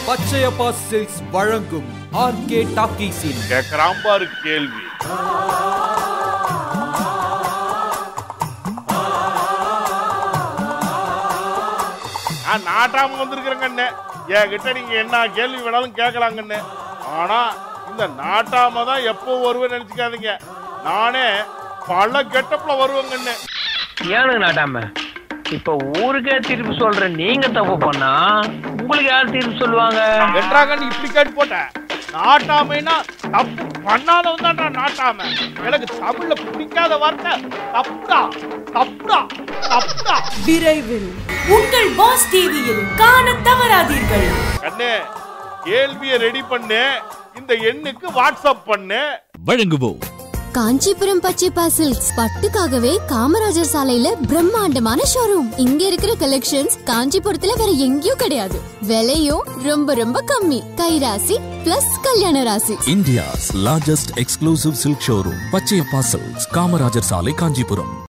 பச்சையப்பா silks வழங்கும் RK டாக்கீஸின் கேக்குறான் பாரு கேள்வி நான் நாட்டாம வந்திருக்கிறேங்கண்ணே என்கிட்ட நீங்க என்ன கேள்வி வேணாலும் கேட்கலாங்கண்ணே ஆனா இந்த நாட்டாம தான் எப்போ வருவேன் நினைச்சுக்காதீங்க நானே பல கெட்டப்ல வருவேங்கண்ணே ஏனுங்க நாட்டாம இப்ப ஊருக்கே தீர்ப்பு சொல்ற நீங்க தப்பு பண்ணா உங்களுக்கு யார் தீர்ப்பு சொல்லுவாங்க வென்றாங்கன்னு இப்படி கேட்டு போட்டேன் நாட்டாமைனா தப்பு பண்ணாதவன் தான் நான் நாட்டாம எனக்கு தமிழ்ல பிடிக்காத வார்த்தை தப்புடா தப்புடா தப்புடா விரைவில் உங்கள் பாஸ் டிவியில் காண தவறாதீர்கள் கண்ணு கேள்வியை ரெடி பண்ணு இந்த எண்ணுக்கு வாட்ஸ்அப் பண்ணு வழங்குவோம் காஞ்சிபுரம் பச்சைப்பா சில்க்ஸ் பட்டுக்காகவே காமராஜர் சாலையில பிரம்மாண்டமான ஷோரூம் இங்க இருக்கிற கலெக்ஷன்ஸ் காஞ்சிபுரத்துல வேற எங்கேயும் கிடையாது விலையும் ரொம்ப ரொம்ப கம்மி கைராசி பிளஸ் கல்யாண ராசி India's largest exclusive silk showroom Pachaiyappa silks Kamarajar சாலை காஞ்சிபுரம்